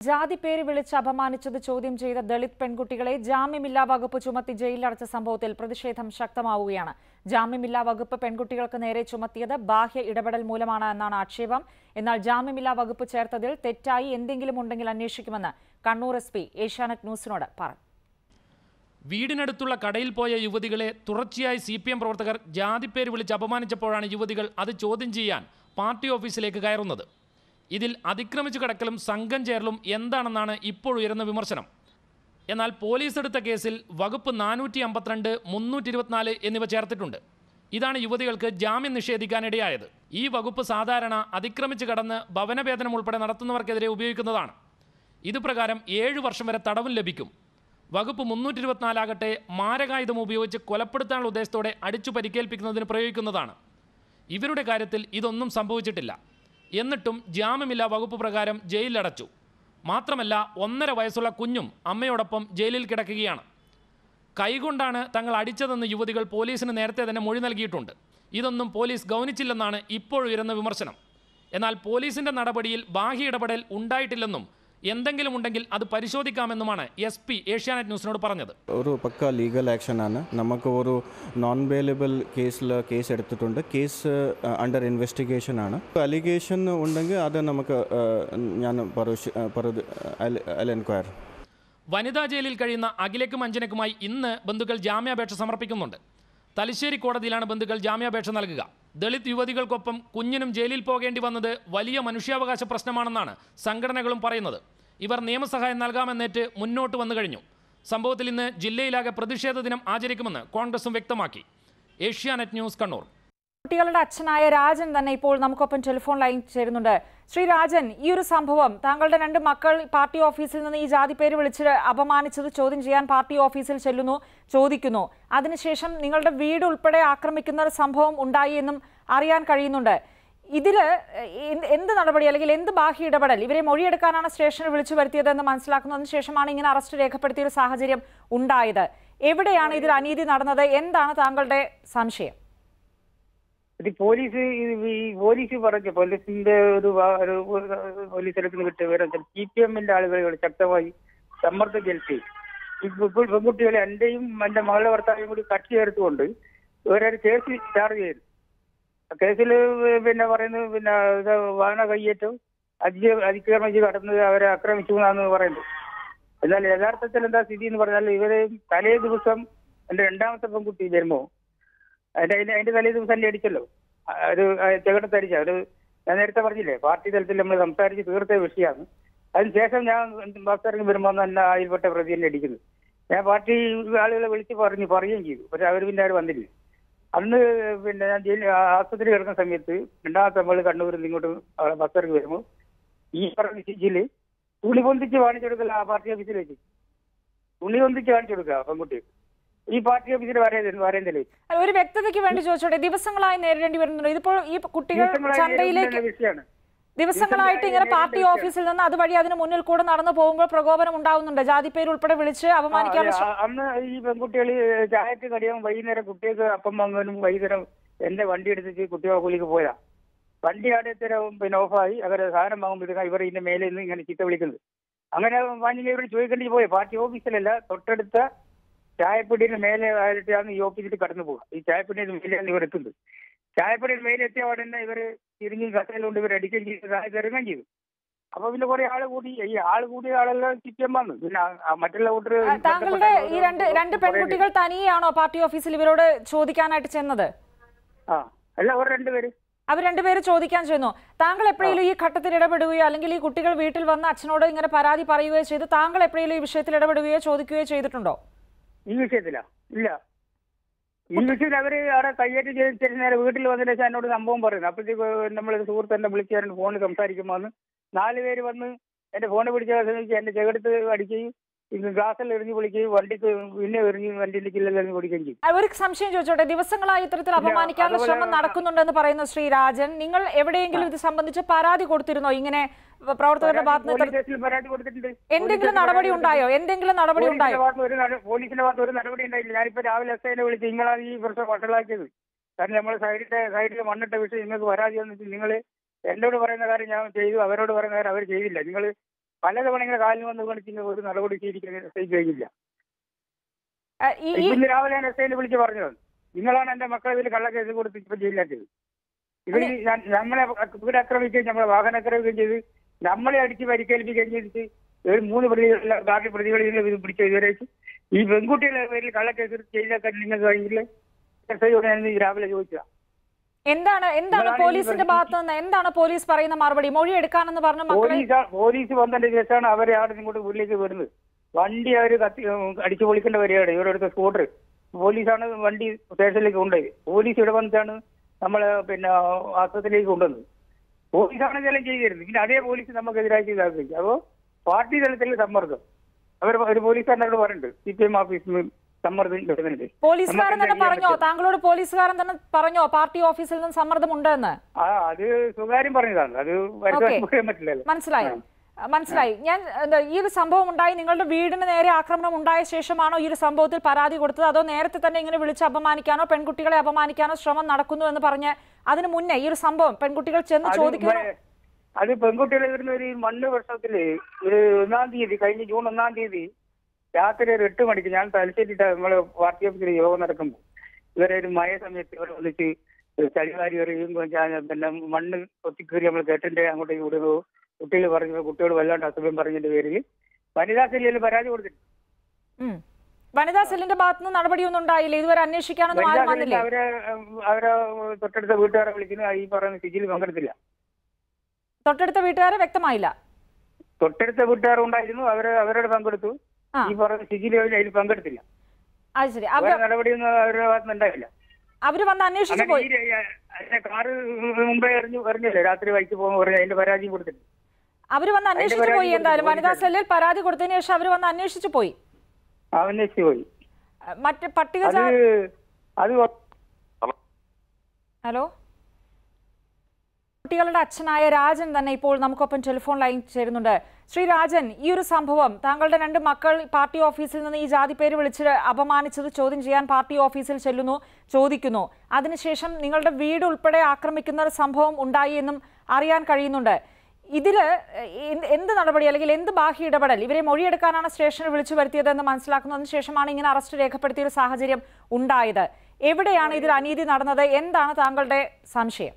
ജാതി പേര് വിളിച്ച് അപമാനിച്ചത് ചോദ്യം ചെയ്ത ദളിത് പെൺകുട്ടികളെ ജാമ്യമില്ലാ വകുപ്പ് ചുമത്തി ജയിലിലടച്ച സംഭവത്തിൽ പ്രതിഷേധം ശക്തമാവുകയാണ് ജാമ്യമില്ലാ വകുപ്പ് പെൺകുട്ടികൾക്ക് നേരെ ചുമത്തിയത് ബാഹ്യ ഇടപെടൽ മൂലമാണ് എന്നാണ് ആക്ഷേപം എന്നാൽ ജാമ്യമില്ലാ വകുപ്പ് ചേർത്തതിൽ തെറ്റായി എന്തെങ്കിലും ഉണ്ടെങ്കിൽ അന്വേഷിക്കുമെന്ന് കണ്ണൂർ എസ് പി ഏഷ്യാനെറ്റ് ന്യൂസിനോട് പറഞ്ഞു വീടിനടുത്തുള്ള കടയിൽ പോയ യുവതികളെ തുടർച്ചയായി സി പി എം പ്രവർത്തകർ ജാതിപ്പേര് വിളിച്ച് അപമാനിച്ചപ്പോഴാണ് യുവതികൾ അത് ചോദ്യം ചെയ്യാൻ പാർട്ടി ഓഫീസിലേക്ക് കയറുന്നത് ഇതിൽ അതിക്രമിച്ചു കിടക്കലും സംഘം ചേരലും എന്താണെന്നാണ് ഇപ്പോൾ ഉയരുന്ന വിമർശനം എന്നാൽ പോലീസ് എടുത്ത കേസിൽ വകുപ്പ് നാനൂറ്റി അമ്പത്തിരണ്ട് മുന്നൂറ്റി ഇരുപത്തിനാല് എന്നിവ ചേർത്തിട്ടുണ്ട് ഇതാണ് യുവതികൾക്ക് ജാമ്യം നിഷേധിക്കാനിടയായത് ഈ വകുപ്പ് സാധാരണ അതിക്രമിച്ച് കടന്ന് ഭവനവേതനം ഉൾപ്പെടെ നടത്തുന്നവർക്കെതിരെ ഉപയോഗിക്കുന്നതാണ് ഇതുപ്രകാരം ഏഴ് വർഷം വരെ തടവും ലഭിക്കും വകുപ്പ് മുന്നൂറ്റി ഇരുപത്തിനാലാകട്ടെ മാരകായുധം ഉപയോഗിച്ച് കൊലപ്പെടുത്താനുള്ള ഉദ്ദേശത്തോടെ അടിച്ചു പരിക്കേൽപ്പിക്കുന്നതിന് പ്രയോഗിക്കുന്നതാണ് ഇവരുടെ കാര്യത്തിൽ ഇതൊന്നും സംഭവിച്ചിട്ടില്ല എന്നിട്ടും ജാമ്യമില്ലാ വകുപ്പ് പ്രകാരം ജയിലിലടച്ചു മാത്രമല്ല ഒന്നര വയസ്സുള്ള കുഞ്ഞും അമ്മയോടൊപ്പം ജയിലിൽ കിടക്കുകയാണ് കൈകൊണ്ടാണ് തങ്ങൾ അടിച്ചതെന്ന് യുവതികൾ പോലീസിന് നേരത്തെ തന്നെ മൊഴി നൽകിയിട്ടുണ്ട് ഇതൊന്നും പോലീസ് ഗൗനിച്ചില്ലെന്നാണ് ഇപ്പോൾ ഉയരുന്ന വിമർശനം എന്നാൽ പോലീസിന്റെ നടപടിയിൽ ബാഹ്യ ഇടപെടൽ ഉണ്ടായിട്ടില്ലെന്നും എന്തെങ്കിലും ഉണ്ടെങ്കിൽ അത് പരിശോധിക്കാമെന്നുമാണ് എസ് പി ഏഷ്യാനെറ്റ് ന്യൂസിനോട് പറഞ്ഞത് ഒരു പക്ക ലീഗൽ ആക്ഷനാണ് നമുക്ക് ഒരു നോൺ ബെയിലബിൾ കേസിൽ കേസ് എടുത്തിട്ടുണ്ട് കേസ് അണ്ടർ ഇൻവെസ്റ്റിഗേഷൻ ആണ് അലിഗേഷൻ ഉണ്ടെങ്കിൽ അത് നമുക്ക് ആ, ഞാൻ ഐ എൻക്വയർ വനിതാ ജയിലിൽ കഴിയുന്ന അഖിലയ്ക്കും അഞ്ജനയ്ക്കുമായി ഇന്ന് ബന്ധുക്കൾ ജാമ്യാപേക്ഷ സമർപ്പിക്കുന്നുണ്ട് തലശ്ശേരി കോടതിയിലാണ് ബന്ധുക്കൾ ജാമ്യാപേക്ഷ നൽകുക ദളിത് യുവതികൾക്കൊപ്പം കുഞ്ഞിനും ജയിലിൽ പോകേണ്ടി വന്നത് വലിയ മനുഷ്യാവകാശ പ്രശ്നമാണെന്നാണ് സംഘടനകളും പറയുന്നത് ഇവർ നിയമസഹായം നൽകാമെന്നേറ്റ് മുന്നോട്ട് വന്നു കഴിഞ്ഞു സംഭവത്തിൽ ഇന്ന് ജില്ലയിലാകെ പ്രതിഷേധ ദിനം ആചരിക്കുമെന്ന് കോൺഗ്രസും വ്യക്തമാക്കി ഏഷ്യാനെറ്റ് ന്യൂസ് കണ്ണൂർ കുട്ടികളുടെ അച്ഛനായ രാജൻ തന്നെ ഇപ്പോൾ നമുക്കൊപ്പം ടെലിഫോൺ ലൈൻ ചേരുന്നുണ്ട് ശ്രീ രാജൻ ഈ ഒരു സംഭവം താങ്കളുടെ രണ്ട് മക്കൾ പാർട്ടി ഓഫീസിൽ നിന്ന് ഈ ജാതി പേര് വിളിച്ച് അപമാനിച്ചത് ചോദ്യം ചെയ്യാൻ പാർട്ടി ഓഫീസിൽ ചെല്ലുന്നു ചോദിക്കുന്നു അതിനുശേഷം നിങ്ങളുടെ വീട് ഉൾപ്പെടെ ആക്രമിക്കുന്ന ഒരു സംഭവം ഉണ്ടായി എന്നും അറിയാൻ കഴിയുന്നുണ്ട് ഇതില് എന്ത് എന്ത് നടപടി അല്ലെങ്കിൽ എന്ത് ബാഹ്യ ഇടപെടൽ ഇവരെ മൊഴിയെടുക്കാനാണ് സ്റ്റേഷനിൽ വിളിച്ചു വരുത്തിയതെന്ന് മനസ്സിലാക്കുന്നതിന് ശേഷമാണ് ഇങ്ങനെ അറസ്റ്റ് രേഖപ്പെടുത്തിയ ഒരു സാഹചര്യം ഉണ്ടായത് എവിടെയാണ് ഇതിൽ അനീതി നടന്നത് എന്താണ് താങ്കളുടെ സംശയം ഇത് പോലീസ് ഇത് ഈ പോലീസ് പറഞ്ഞ പോലീസിന്റെ ഒരു വാ- ഒരു പോലീസ് എടുക്കുന്ന കിട്ടിയ വിവരം സി പി എമ്മിന്റെ ആളുകൾ ശക്തമായി സമ്മർദ്ദം ചെലുത്തി ഇപ്പോൾ ഇപ്പോൾ പെൺകുട്ടികളെ എന്റെയും എന്റെ മകളുടെ ഭർത്താവിനും കൂടി കക്ഷി ചേർത്തുകൊണ്ട് ഇവരൊരു കേസ് ചാർജ് ചെയ്തു ആ കേസിൽ പിന്നെ പറയുന്നത് പിന്നെ ഇത് വാഹന കയ്യേറ്റം അതി അതിക്രമിച്ച് കടന്ന് അവരെ ആക്രമിച്ചു എന്നാണ് പറയുന്നത് എന്നാൽ യഥാർത്ഥത്തിൽ എന്താ സ്ഥിതി എന്ന് പറഞ്ഞാൽ ഇവര് തലേ ദിവസം എന്റെ രണ്ടാമത്തെ പെൺകുട്ടി ജന്മോ അതിന്റെ അതിന്റെ അതിന്റെ തലേ ദിവസം തന്നെ അടിച്ചല്ലോ ആ, ഒരു ചെകിടത്ത് അടിച്ച ഒരു ഞാൻ നേരത്തെ പറഞ്ഞില്ലേ പാർട്ടി തലത്തിൽ നമ്മൾ സംസാരിച്ച് തീർത്ത വിഷയമാണ് അതിനുശേഷം ഞാൻ ബസ് ഇറങ്ങി വരുമ്പോൾ തന്നെ അതിൽപ്പെട്ട പ്രതി തന്നെ അടിക്കുന്നത് ഞാൻ പാർട്ടി ആളുകളെ വിളിച്ച് പറഞ്ഞു പറയുകയും ചെയ്തു പക്ഷെ അവർ പിന്നെ അവർ വന്നില്ല അന്ന് പിന്നെ ഞാൻ ജയിൽ ആസ്പത്രി കിടക്കുന്ന സമയത്ത് രണ്ടാമത്തെ നമ്മൾ കണ്ണൂരിൽ നിന്ന് ഇങ്ങോട്ട് അവിടെ ബസ് ഇറങ്ങി വരുമ്പോൾ ഈ പറഞ്ഞ ജില്ലയിൽ തുണി പൊന്തിച്ച് കാണിച്ചു കൊടുക്കല ആ പാർട്ടി ഓഫീസിൽ വെച്ച് തുണി പൊന്തിച്ച് കാണിച്ചു കൊടുക്കുക പെൺകുട്ടി ഈ പാർട്ടി ഓഫീസിൽ വരേണ്ടത് വരേണ്ടല്ലേ അല്ല, ഒരു വ്യക്തതയ്ക്ക് വേണ്ടി ചോദിച്ചോട്ടെ ദിവസങ്ങളായി നേരിടേണ്ടി വരുന്നുണ്ട് ഇതിപ്പോൾ ഈ കുട്ടികൾ ദിവസങ്ങളായി ചന്തയിലേക്ക് നേരിടുന്ന വിഷയമാണ് ദിവസങ്ങളായിട്ട് ഇങ്ങനെ ദിവസങ്ങളായി പാർട്ടി നേരിടുന്ന ഓഫീസിൽ നിന്ന് അതുവഴി അതിന് മുന്നിൽ കൂടെ നടന്നു പോകുമ്പോൾ പ്രകോപനം ഉണ്ടാവുന്നുണ്ട് ജാതിപ്പേര് ഉൾപ്പെടെ വിളിച്ച് അപമാനിക്കാനുള്ള ആ, അന്ന് ഈ പെൺകുട്ടികൾ ചായക്ക് കടിയാൻ വൈകുന്നേരം കുട്ടികൾക്ക് അപ്പം വാങ്ങാനും വൈകുന്നേരം എന്റെ വണ്ടി എടുത്തിട്ട് കുട്ടികളെ കൂലിക്ക് പോയതാ വണ്ടി ആടത്തരം പിന്നെ ഓഫായി അവരെ സാധനം വാങ്ങുമ്പോഴത്തേക്കും ഇവർ ഇതിന്റെ മേലെ നിന്ന് ഇങ്ങനെ ചീത്ത വിളിക്കുന്നത് അങ്ങനെ വാങ്ങിയ ഇവർ ചോദിക്കേണ്ടി പോയി പാർട്ടി ഓഫീസിലല്ല തൊട്ടടുത്ത ചായപ്പൊടിയുടെ മേലെ ആയിട്ടാണ് ഈ ഓഫീസിൽ കടന്നു പോകുക ഈ ചായപ്പൊടിയുടെ മേലെയാണ് ഇവർ എത്തുന്നത് ചായപ്പൊടിയുടെ മേലെ എത്തിയ ഉടനെ ഇവര് തിരിഞ്ഞ് കസയിലുകൊണ്ട് ഇവർ അടിക്കുകയും ചെയ്ത് താഴെ ഇറങ്ങുകയും ചെയ്തു അപ്പൊ പിന്നെ കുറെ ആള് കൂടി ഈ ആള് കൂടിയ ആളെല്ലാം ചുറ്റം വന്നു പിന്നെ ആ- ആ മറ്റുള്ള കൂട്ടർ ആ, താങ്കളുടെ ഈ രണ്ട് രണ്ട് പെൺകുട്ടികൾ തനിയെയാണോ പാർട്ടി ഓഫീസിൽ ഇവരോട് ചോദിക്കാനായിട്ട് ചെന്നത് ആ അല്ല അവർ രണ്ടുപേര് അവർ രണ്ടുപേര് ചോദിക്കാൻ ചെന്നു താങ്കൾ എപ്പോഴെങ്കിലും ഈ ഘട്ടത്തിൽ ഇടപെടുകയോ അല്ലെങ്കിൽ ഈ കുട്ടികൾ വീട്ടിൽ വന്ന് അച്ഛനോട് ഇങ്ങനെ പരാതി പറയുകയോ ചെയ്ത് താങ്കൾ എപ്പോഴെങ്കിലും ഈ വിഷയത്തിൽ ഇടപെടുകയോ ചോദിക്കുകയോ ചെയ്തിട്ടുണ്ടോ ഈ വിഷയത്തിലാ ഇല്ല ഈ വിഷയത്തിൽ അവര് അവിടെ കയ്യേറ്റ് ചെയ്തിട്ട് നേരെ വീട്ടിൽ വന്നതിന് ശേഷം എന്നോട് സംഭവം പറയുന്നു അപ്പോഴത്തേക്ക് നമ്മൾ സുഹൃത്ത് എന്നെ വിളിച്ച് ഞാൻ ഫോണിൽ സംസാരിക്കുമ്പോൾ വന്ന് നാല് പേര് വന്ന് എന്റെ ഫോണിൽ പിടിച്ച സമയത്ത് എന്റെ ചെകടുത്ത് അടിക്കുകയും ഇത് ഗ്ലാസ്സിൽ എറിഞ്ഞ് വിളിക്കുകയും വണ്ടിക്ക് പിന്നെ എറിഞ്ഞ് വണ്ടിന്റെ ചില്ലെറിഞ്ഞ് പിടിക്കുകയും ചെയ്യും ആ, ഒരു സംശയം ചോദിച്ചോട്ടെ ദിവസങ്ങളായി ഇത്തരത്തിൽ അപമാനിക്കാനുള്ള അതുപോലെ- ശ്രമം നടക്കുന്നുണ്ടെന്ന് പറയുന്നു ശ്രീ രാജൻ നിങ്ങൾ എവിടെയെങ്കിലും ഇത് സംബന്ധിച്ച് പരാതി കൊടുത്തിരുന്നോ ഇങ്ങനെ പ്രവർത്തകരുടെ ഭാഗത്ത് നിന്ന് പോലീസ് ഇത്തരത്തിൽ- സ്റ്റേഷനിൽ പരാതി കൊടുത്തിട്ടുണ്ട് എന്തെങ്കിലും നടപടി ഉണ്ടായോ എന്തെങ്കിലും നടപടി പോലീസിന്റെ ഉണ്ടായോ ഭാഗത്ത് ഒരു നട- പോലീസിന്റെ ഭാഗത്ത് ഒരു നടപടി ഉണ്ടായില്ല ഞാനിപ്പോ രാവിലെ എസ് ഐനെ വിളിച്ച് നിങ്ങളാണ് ഈ പ്രശ്നം വഷളാക്കിയത് കാരണം നമ്മൾ സൈഡിലെ സൈഡിൽ മണ്ണിട്ട വിഷയം നിങ്ങൾക്ക് പരാതി വന്നിട്ട് നിങ്ങൾ എന്നോട് പറയുന്ന കാര്യം ഞാൻ ചെയ്തു അവരോട് പറയുന്ന കാര്യം അവർ ചെയ്തില്ല നിങ്ങൾ പലതവണ ഇങ്ങനെ കാലിന് വന്ന് കാണിച്ചിട്ട് ഒരു നടപടി സ്വീകരിക്കാൻ എസ് ഐ കഴിഞ്ഞില്ല ആ, ഈ ഈ- ഇന്ന് രാവിലെ ഞാൻ എസ് ഐനെ വിളിച്ച് പറഞ്ഞത് നിങ്ങളാണ് എന്റെ മക്കളെ ഇതിൽ കള്ളക്കേസ് കൊടുത്ത് ഇപ്പൊ ജയിലിലാക്കിയത് ഇവർ ഞങ്ങളെ ഇവിടെ ആക്രമിക്കുകയും നമ്മളെ വാഹനം ആക്രമിക്കുകയും ചെയ്ത് നമ്മളെ അടിച്ച് പരിക്കേൽപ്പിക്കുകയും ചെയ്തിട്ട് ഒരു മൂന്ന് പ്രതികൾ ബാക്കി പ്രതികളിൽ ഇത് പിടിച്ച ഇതുവരെ ഈ പെൺകുട്ടികളെ പേരിൽ കള്ളക്കേസ് ജയിലാക്കാൻ നിങ്ങൾക്ക് കഴിഞ്ഞില്ല എസ് ഐയോട് ഞാൻ ഇന്ന് രാവിലെ ചോദിച്ചതാ എന്താണ് എന്താണ് നിങ്ങളാണ് ഈ പോലീസിന്റെ പറഞ്ഞ- ഭാഗത്ത് നിന്ന് എന്താണ് പോലീസ് പറയുന്ന മറുപടി മൊഴി എടുക്കാനെന്ന് പറഞ്ഞു മക്കളെ പോലീസ് പോലീസ് വന്നതിന്റെ ശേഷമാണ് അവരെ അവിടെ ഇങ്ങോട്ട് വീട്ടിലേക്ക് വരുന്നത് വണ്ടി അവർ കത്തി അടിച്ചു പൊളിക്കേണ്ട വരികയാണ് ഇവരുടെ സ്കൂട്ടർ പോലീസാണ് വണ്ടി സ്റ്റേഷനിലേക്ക് കൊണ്ടുപോയി പോലീസ് ഇവിടെ വന്നിട്ടാണ് നമ്മളെ പിന്നെ ആസ്പത്രിയിലേക്ക് കൊണ്ടുവന്നത് പോലീസാണ് ഇതെല്ലാം ചെയ്തിരുന്നത് പിന്നെ അതേ പോലീസ് നമുക്കെതിരായി ചെയ്താക്കി അപ്പോൾ പാർട്ടി തലത്തിൽ സമ്മർദ്ദം അവർ ഒരു പോലീസുകാരനോട് പറയുന്നുണ്ട് സി പി എം ഓഫീസിൽ നിന്ന് സമ്മർദ്ദം കിട്ടുന്നുണ്ട് പോലീസുകാരൻ തന്നെ നമുക്കെന്താ പറഞ്ഞോ ചെയ്യാൻ താങ്കളോട് പോലീസുകാരൻ തന്നെ പറഞ്ഞോ പാർട്ടി ഓഫീസിൽ നിന്ന് സമ്മർദ്ദമുണ്ടെന്ന് ആ അത് സ്വകാര്യം പറഞ്ഞതാണ് അത് Okay. പറയാൻ പറ്റില്ലല്ലോ മനസ്സിലായി മനസ്സിലായി ഞാൻ എന്താ, ഈ ഒരു സംഭവം ഉണ്ടായി നിങ്ങളുടെ വീടിന് നേരെ ആക്രമണം ഉണ്ടായ ശേഷമാണോ ഈ ഒരു സംഭവത്തിൽ പരാതി കൊടുത്തത് അതോ നേരത്തെ തന്നെ ഇങ്ങനെ വിളിച്ച് അപമാനിക്കാനോ പെൺകുട്ടികളെ അപമാനിക്കാനോ ശ്രമം നടക്കുന്നു എന്ന് പറഞ്ഞ് അതിന് മുന്നേ ഈ ഒരു സംഭവം പെൺകുട്ടികൾ ചെന്ന് അത് ചോദിക്കുന്നു വേ- അത് പെൺകുട്ടികളെ വരുന്ന ഒരു മണ്ണ് വർഷത്തില് ഒരു ഒന്നാം തീയതി കഴിഞ്ഞ ജൂൺ ഒന്നാം തീയതി രാത്രി ഒരു എട്ട് മണിക്ക് ഞാൻ തലശ്ശേരിട്ട് നമ്മള് പാർട്ടി ഓഫീസിൽ യോഗം നടക്കുമ്പോൾ ഇവരെ ഒരു മഴ സമയത്ത് ഇവരെ വന്നിട്ട് ചളിവാരി എറിയും ഞാൻ പിന്നെ മണ്ണ് കൊത്തിക്കേറി നമ്മൾ കെട്ടിന്റെ അങ്ങോട്ടേക്ക് വിടുന്നു കുട്ടികൾ പറഞ്ഞു കുട്ടികൾ വല്ലാണ്ട് അസുഖം പറഞ്ഞതിന്റെ പേരിൽ വനിതാ സെല്ലിൽ പരാതി കൊടുത്തിട്ടുണ്ട് ഉം. വനിതാ സെല്ലിന്റെ ഭാഗത്ത് നിന്ന് നടപടിയൊന്നും ഉണ്ടായില്ല ഇതുവരെ അന്വേഷിക്കാനൊന്നും വനിതാ ആരും സെല്ലിൽ വന്നില്ലേ അവരെ അവരെ തൊട്ടടുത്ത വീട്ടുകാരെ വിളിക്കുന്നു ഈ പറയുന്ന സിജിൽ പങ്കെടുത്തില്ല തൊട്ടടുത്ത വീട്ടുകാരെ വ്യക്തമായില്ല തൊട്ടടുത്ത വീട്ടുകാർ ഉണ്ടായിരുന്നു അവര് അവരോട് പങ്കെടുത്തു ആ. ഈ പറയുന്ന സിജിൽ അതിൽ പങ്കെടുത്തില്ല അത് ശരി വേറെ അവര് നടപടിയൊന്നും അവരുടെ ഭാഗത്ത് ഉണ്ടായില്ല അവര് വന്ന് അന്വേഷിച്ചു അങ്ങനെ പോയി ഈ ര- അതിന്റെ കാറ് മുമ്പേ എറിഞ്ഞു എറിഞ്ഞില്ലേ രാത്രി വൈകിട്ട് പോകുമ്പോൾ പറഞ്ഞു അതിന്റെ പരാതിയും കൊടുത്തിട്ട് അവര് വന്ന് അന്വേഷിച്ചു പരാതി പോയി എന്തായാലും കൊടുത്തു, വനിതാ പോലീസ് സെല്ലിൽ പരാതി കൊടുത്തതിന് ശേഷം അവര് വന്ന് അന്വേഷിച്ചു പോയി അന്വേഷിച്ചു പോയി അഹ് മറ്റ് പട്ടിക അത് അത് ഹലോ കുട്ടികളുടെ അച്ഛനായ രാജൻ തന്നെ ഇപ്പോൾ നമുക്കൊപ്പം ടെലിഫോൺ ലൈൻ ചേരുന്നുണ്ട് ശ്രീ രാജൻ ഈ ഒരു സംഭവം താങ്കളുടെ രണ്ട് മക്കൾ പാർട്ടി ഓഫീസിൽ നിന്ന് ഈ ജാതി പേര് വിളിച്ച് അപമാനിച്ചത് ചോദ്യം ചെയ്യാൻ പാർട്ടി ഓഫീസിൽ ചെല്ലുന്നു ചോദിക്കുന്നു അതിനുശേഷം നിങ്ങളുടെ വീട് ഉൾപ്പെടെ ആക്രമിക്കുന്ന ഒരു സംഭവം ഉണ്ടായി എന്നും അറിയാൻ കഴിയുന്നുണ്ട് ഇതില് എന്ത് എന്ത് നടപടി അല്ലെങ്കിൽ എന്ത് ബാഹ്യ ഇടപെടൽ ഇവരെ മൊഴിയെടുക്കാനാണ് സ്റ്റേഷനിൽ വിളിച്ചു വരുത്തിയതെന്ന് മനസ്സിലാക്കുന്നതിന് ശേഷമാണ് ഇങ്ങനെ അറസ്റ്റ് രേഖപ്പെടുത്തിയ ഒരു സാഹചര്യം ഉണ്ടായത് എവിടെയാണ് ഇതിൽ അനീതി നടന്നത് എന്താണ് താങ്കളുടെ സംശയം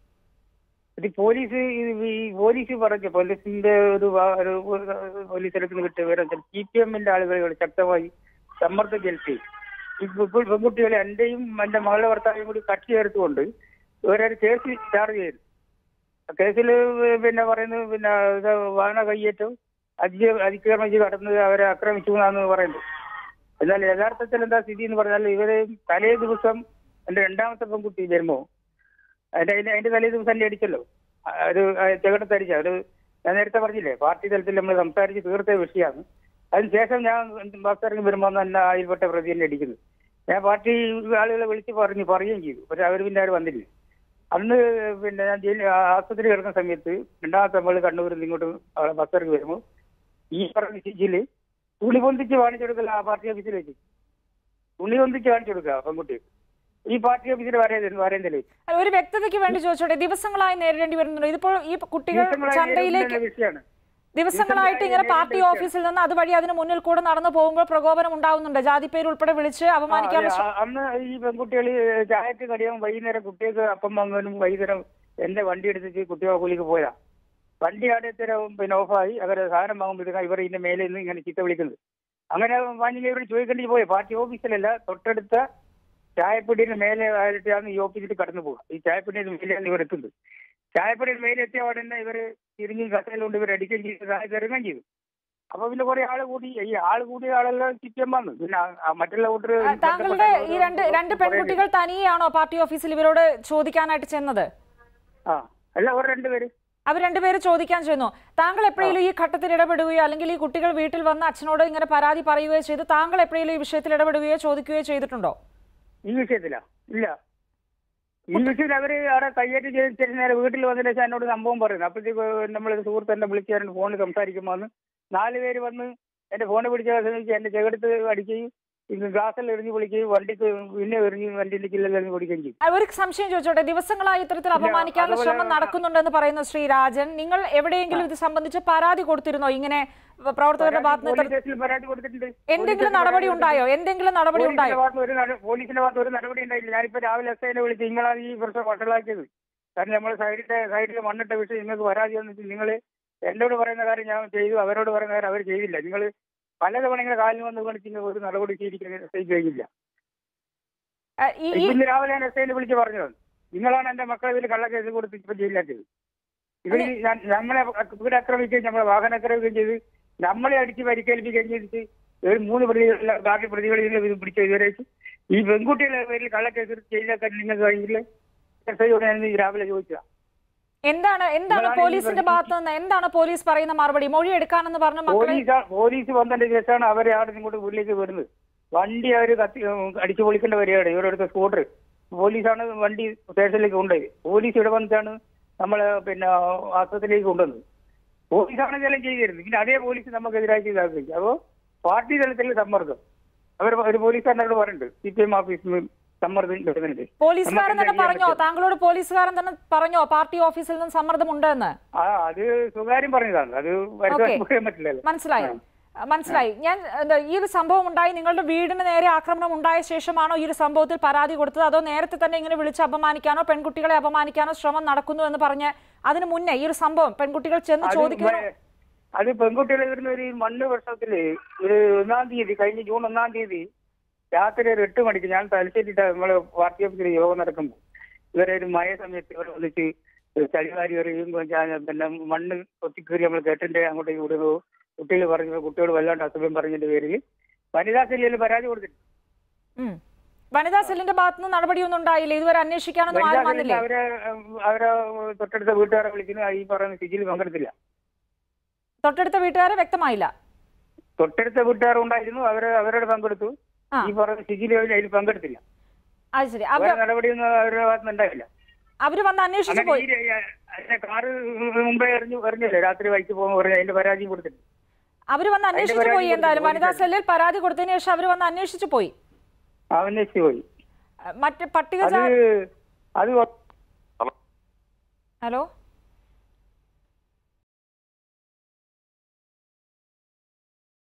ഇത് പോലീസ് ഇത് ഈ പോലീസ് പറഞ്ഞ പോലീസിന്റെ ഒരു വാ- ഒരു പോലീസ് എടുക്കുന്ന കിട്ടിയ വിവരം സി പി എമ്മിന്റെ ആളുകൾ ശക്തമായി സമ്മർദ്ദം ചെലുത്തി ഇപ്പോൾ പെൺകുട്ടികളെ എന്റെയും എന്റെ മകളുടെ ഭർത്താവിനും കൂടി കക്ഷി ചേർത്തുകൊണ്ട് ഇവരൊരു കേസ് ചാർജ് ചെയ്തു ആ കേസിൽ പിന്നെ പറയുന്നത് പിന്നെ ഇത് വാഹന കയ്യേറ്റം അതി അതിക്രമം ചെയ്ത് കടന്ന് അവരെ ആക്രമിച്ചു എന്നാണ് പറയുന്നത് എന്നാൽ യഥാർത്ഥത്തിൽ എന്താ സ്ഥിതി എന്ന് പറഞ്ഞാൽ ഇവര് തലേ ദിവസം എന്റെ രണ്ടാമത്തെ പെൺകുട്ടി ജന്മോ അതിന്റെ അതിന്റെ അതിന്റെ തലേ ദിവസം തന്നെ അടിച്ചല്ലോ ആ, ഒരു ചെകടത്ത് അടിച്ച ഒരു ഞാൻ നേരത്തെ പറഞ്ഞില്ലേ പാർട്ടി തലത്തിൽ നമ്മൾ സംസാരിച്ച് തീർത്ത വിഷയമാണ് അതിനുശേഷം ഞാൻ ബസ് ഇറങ്ങി വരുമ്പോൾ തന്നെ അയൽപ്പെട്ട പ്രതി തന്നെ അടിക്കുന്നത് ഞാൻ പാർട്ടി ആളുകളെ വിളിച്ച് പറഞ്ഞു പറയുകയും ചെയ്തു പക്ഷെ അവർ പിന്നെ അവർ വന്നില്ല അന്ന് പിന്നെ ഞാൻ ജയിൽ ആസ്പത്രി കിടക്കുന്ന സമയത്ത് രണ്ടാമത്തെ നമ്മൾ കണ്ണൂരിൽ നിന്ന് ഇങ്ങോട്ട് അവിടെ ബസ് ഇറങ്ങി വരുമ്പോൾ ഈ പറഞ്ഞ ജില്ലയിൽ തുണി പൊന്തിച്ച് കാണിച്ചു കൊടുക്കല ആ പാർട്ടി ഓഫീസിൽ വെച്ച് തുണി പൊന്തിച്ച് കാണിച്ചു കൊടുക്കുക പെൺകുട്ടി ഈ പാർട്ടി ഓഫീസിൽ വരേണ്ടത് വരേണ്ടല്ലേ അല്ല, ഒരു വ്യക്തതയ്ക്ക് വേണ്ടി ചോദിച്ചോട്ടെ ദിവസങ്ങളായി നേരിടേണ്ടി വരുന്നുണ്ട് ഇതിപ്പോൾ ഈ കുട്ടികൾ ദിവസങ്ങളായി ചന്തയിലേക്ക് നേരിടുന്ന വിഷയമാണ് ദിവസങ്ങളായിട്ട് ഇങ്ങനെ ദിവസങ്ങളായി പാർട്ടി നേരിടുന്ന ഓഫീസിൽ നിന്ന് അതുവഴി അതിന് മുന്നിൽ കൂടെ നടന്നു പോകുമ്പോൾ പ്രകോപനം ഉണ്ടാവുന്നുണ്ട് ജാതി പേര് ഉൾപ്പെടെ വിളിച്ച് അപമാനിക്കാൻ ആ, ആ, അന്ന് ഈ പെൺകുട്ടികൾ ചായക്ക് കടിയാകും വൈകുന്നേരം കുട്ടികൾക്ക് അപ്പം വാങ്ങാനും വൈകുന്നേരം എന്റെ വണ്ടി എടുത്തിട്ട് കുട്ടികളെ കൂലിക്ക് പോയതാ വണ്ടി ആടത്തരം പിന്നെ ഓഫായി അവരെ സാധനം വാങ്ങുമ്പോഴത്തേക്കും ഇവർ ഇതിന്റെ മേലെ നിന്ന് ഇങ്ങനെ ചീത്ത വിളിക്കുന്നത് അങ്ങനെ വാങ്ങി ഇവർ ചോദിക്കേണ്ടി പോയി പാർട്ടി ഓഫീസിലല്ല തൊട്ടടുത്ത ചായപ്പൊടിയുടെ മേലെ ആയിട്ടാണ് ഈ ഓഫീസിൽ കടന്നു പോകുക ഈ ചായപ്പൊടിയുടെ മേലെയാണ് ഇവർ എത്തുന്നത് ചായപ്പൊടിയുടെ മേലെ എത്തിയ ഉടനെ ഇവര് തിരിഞ്ഞ് കസയിലുകൊണ്ട് ഇവർ അടിക്കുകയും ചെയ്ത് താഴെ ഇറങ്ങുകയും ചെയ്തു അപ്പൊ പിന്നെ കുറെ ആള് കൂടി ഈ ആള് കൂടിയ ആളെല്ലാം ചിറ്റം വന്നു പിന്നെ ആ- ആ മറ്റുള്ള കൂട്ടർ ആ, താങ്കളുടെ ഈ രണ്ട് രണ്ട് പെൺകുട്ടികൾ തനിയെയാണോ പാർട്ടി ഓഫീസിൽ ഇവരോട് ചോദിക്കാനായിട്ട് ചെന്നത് ആ അല്ല അവർ രണ്ടുപേര് അവർ രണ്ടുപേര് ചോദിക്കാൻ ചെന്നു താങ്കൾ എപ്പോഴെങ്കിലും ഈ ഘട്ടത്തിൽ ഇടപെടുകയോ അല്ലെങ്കിൽ ഈ കുട്ടികൾ വീട്ടിൽ വന്ന് അച്ഛനോട് ഇങ്ങനെ പരാതി പറയുകയോ ചെയ്ത് താങ്കൾ എപ്പോഴെങ്കിലും ഈ വിഷയത്തിൽ ഇടപെടുകയോ ചോദിക്കുകയോ ചെയ്തിട്ടുണ്ടോ ഈ വിഷയത്തിലാ ഇല്ല ഈ വിഷയത്തിൽ അവര് അവിടെ കയ്യേറ്റ് ചെയ്ത് നേരെ വീട്ടിൽ വന്നതിന് ശേഷം എന്നോട് സംഭവം പറയുന്നു അപ്പോഴത്തേക്ക് നമ്മളൊരു സുഹൃത്ത് എന്നെ വിളിച്ച് ഞാൻ ഫോണിൽ സംസാരിക്കുമ്പോൾ വന്ന് നാല് പേര് വന്ന് എന്റെ ഫോണിൽ പിടിച്ച സമയത്ത് എന്റെ ചെകടുത്ത് അടിക്കുകയും ഇത് ഗ്ലാസ്സെല്ലാം എറിഞ്ഞ് പൊളിക്കുകയും വണ്ടിക്ക് പിന്നെ എറിഞ്ഞ് വണ്ടിയിലേക്ക് എറിഞ്ഞ് പൊളിക്കുകയും ചെയ്യും ഒരു സംശയം ചോദിച്ചോട്ടെ ദിവസങ്ങളായി ഇത്തരത്തിൽ അപമാനിക്കാനുള്ള അതുപോലെ- ശ്രമം നടക്കുന്നുണ്ടെന്ന് പറയുന്നു ശ്രീ രാജൻ നിങ്ങൾ എവിടെയെങ്കിലും ഇത് സംബന്ധിച്ച് പരാതി കൊടുത്തിരുന്നോ ഇങ്ങനെ പ്രവർത്തകരുടെ ഭാഗത്ത് നിന്ന് പോലീസ് ഇത്തര- സ്റ്റേഷനിൽ പരാതി കൊടുത്തിട്ടുണ്ട് എന്തെങ്കിലും പോലീസ് നടപടി സ്റ്റേഷനിൽ ഉണ്ടായോ എന്തെങ്കിലും നടപടി പോലീസിന്റെ ഉണ്ടായോ ഭാഗത്ത് ഒരു നട- പോലീസിന്റെ ഭാഗത്ത് ഒരു നടപടി ഉണ്ടായില്ല ഞാനിപ്പോ രാവിലെ എസ് ഐനെ വിളിച്ച് നിങ്ങളാണ് ഈ പ്രശ്നം വഷളാക്കിയത് കാരണം നമ്മൾ സൈഡിലെ സൈഡിൽ മണ്ണിട്ട വിഷയം നിങ്ങൾക്ക് പരാതി വന്നിട്ട് നിങ്ങൾ എന്നോട് പറയുന്ന കാര്യം ഞാൻ ചെയ്തു അവരോട് പറയുന്ന കാര്യം അവർ ചെയ്തില്ല നിങ്ങൾ പലതവണ ഇങ്ങനെ കാലിന് വന്ന് കാണിച്ച് ഒരു നടപടി സ്വീകരിക്കാൻ എസ് ഐ കഴിഞ്ഞില്ല ആ, ഈ ഈ- ഇന്ന് രാവിലെ ഞാൻ എസ് ഐനെ വിളിച്ച് പറഞ്ഞത് നിങ്ങളാണ് എന്റെ മക്കളെ ഇതിൽ കള്ളക്കേസ് കൊടുത്ത് ഇപ്പൊ ജയിലിലാക്കിയത് ഇവർ ഞങ്ങളെ ഇവിടെ ആക്രമിക്കുകയും നമ്മളെ വാഹനം ആക്രമിക്കുകയും ചെയ്ത് നമ്മളെ അടിച്ച് പരിക്കേൽപ്പിക്കുകയും ചെയ്തിട്ട് ഒരു മൂന്ന് പ്രതികൾ ബാക്കി പ്രതികളിൽ ഇത് പിടിച്ച ഇതുവരെ ഈ പെൺകുട്ടികളെ പേരിൽ കള്ളക്കേസ് ജയിലാക്കാൻ നിങ്ങൾക്ക് കഴിഞ്ഞില്ല എസ് ഐയോട് ഞാൻ ഇന്ന് രാവിലെ ചോദിച്ചതാ എന്താണ് എന്താണ് നിങ്ങളാണ് ഈ പോലീസിന്റെ പറഞ്ഞ- ഭാഗത്ത് നിന്ന് എന്താണ് പോലീസ് പറയുന്ന മറുപടി മൊഴി എടുക്കാനെന്ന് പറഞ്ഞു മക്കളെ പോലീസ് പോലീസ് വന്നതിന്റെ ശേഷമാണ് അവരെ അവിടെ ഇങ്ങോട്ട് വീട്ടിലേക്ക് വരുന്നത് വണ്ടി അവർ കത്തി അടിച്ചു പൊളിക്കേണ്ട വരികയാണ് ഇവരുടെ സ്കൂട്ടർ പോലീസാണ് വണ്ടി സ്റ്റേഷനിലേക്ക് കൊണ്ടുപോയി പോലീസ് ഇവിടെ വന്നിട്ടാണ് നമ്മളെ പിന്നെ ആസ്പത്രിയിലേക്ക് കൊണ്ടുവന്നത് പോലീസാണ് ഇതെല്ലാം ചെയ്തിരുന്നത് പിന്നെ അതേ പോലീസ് നമുക്കെതിരായി ചെയ്താക്കി അപ്പോൾ പാർട്ടി തലത്തിൽ സമ്മർദ്ദം അവർ ഒരു പോലീസുകാരനോട് പറയുന്നുണ്ട് സി പി എം ഓഫീസിൽ നിന്ന് സമ്മർദ്ദം കിട്ടുന്നുണ്ട് പോലീസുകാരൻ തന്നെ നമുക്കെന്താ ചെയ്യാൻ പറഞ്ഞോ പറ്റുക? താങ്കളോട് പോലീസുകാരൻ തന്നെ പറഞ്ഞോ പാർട്ടി ഓഫീസിൽ നിന്ന് സമ്മർദ്ദമുണ്ട് എന്ന് ആ അത് സ്വകാര്യം പറഞ്ഞതാണ് അത് ഓക്കേ. വരുത്താൻ പറ്റില്ലല്ലോ മനസ്സിലായി മനസ്സിലായി ഞാൻ എന്താ, ഈ ഒരു സംഭവം ഉണ്ടായി നിങ്ങളുടെ വീടിന് നേരെ ആക്രമണം ഉണ്ടായ ശേഷമാണോ ഈ ഒരു സംഭവത്തിൽ പരാതി കൊടുത്തത് അതോ നേരത്തെ തന്നെ ഇങ്ങനെ വിളിച്ച് അപമാനിക്കാനോ പെൺകുട്ടികളെ അപമാനിക്കാനോ ശ്രമം നടക്കുന്നു എന്ന് പറഞ്ഞ് അതിന് മുന്നേ ഈ ഒരു സംഭവം പെൺകുട്ടികൾ ചെന്ന് അത് ചോദിക്കുന്നു വേ- അത് പെൺകുട്ടികളെ വരുന്ന ഒരു മണ്ണ് വർഷത്തില് ഒരു ഒന്നാം തീയതി കഴിഞ്ഞ ജൂൺ ഒന്നാം തീയതി രാത്രി ഒരു എട്ട് മണിക്ക് ഞാൻ തലശ്ശേരിട്ട് നമ്മള് പാർട്ടി ഓഫീസിൽ യോഗം നടക്കുമ്പോൾ ഇവരെ ഒരു മഴ സമയത്ത് ഇവരെ വിളിച്ച് ചളിവാരി എറിയും ഞാൻ പിന്നെ മണ്ണ് കൊത്തിക്കേറി നമ്മൾ കെട്ടിന്റെ അങ്ങോട്ടേക്ക് വിടുന്നു കുട്ടികൾ പറഞ്ഞു കുട്ടികൾ വല്ലാണ്ട് അസുഖം പറഞ്ഞതിന്റെ പേരിൽ വനിതാ സെല്ലിൽ പരാതി കൊടുത്തിട്ടുണ്ട് ഉം. വനിതാ സെല്ലിന്റെ ഭാഗത്ത് നിന്ന് നടപടിയൊന്നും ഉണ്ടായില്ല ഇതുവരെ അന്വേഷിക്കാനൊന്നും വനിതാ ആരും സെല്ലിൽ വന്നില്ലേ അവരെ അവരെ തൊട്ടടുത്ത വീട്ടുകാരെ വിളിക്കുന്നു ഈ പറയുന്ന സിജിൽ പങ്കെടുത്തില്ല തൊട്ടടുത്ത വീട്ടുകാരെ വ്യക്തമായില്ല തൊട്ടടുത്ത വീട്ടുകാർ ഉണ്ടായിരുന്നു അവര് അവരോട് പങ്കെടുത്തു ആ. ഈ പറയുന്ന സിജിൽ അതിൽ പങ്കെടുത്തില്ല അത് ശരി വേറെ അവര് നടപടിയൊന്നും അവരുടെ ഭാഗത്ത് ഉണ്ടായില്ല അവര് വന്ന് അന്വേഷിച്ചു അങ്ങനെ പോയി ഈ ര- അതിന്റെ കാറ് മുമ്പേ എറിഞ്ഞു എറിഞ്ഞില്ലേ രാത്രി വൈകിട്ട് പോകുമ്പോൾ പറഞ്ഞു അതിന്റെ പരാതിയും കൊടുത്തിട്ട് അവര് വന്ന് അന്വേഷിച്ചു പരാതി പോയി എന്തായാലും കൊടുത്തു, വനിതാ പോലീസ് സെല്ലിൽ പരാതി കൊടുത്തതിന് ശേഷം അവര് വന്ന് അന്വേഷിച്ചു പോയി അന്വേഷിച്ചു പോയി മറ്റ് പട്ടിക അത് അത് ഹലോ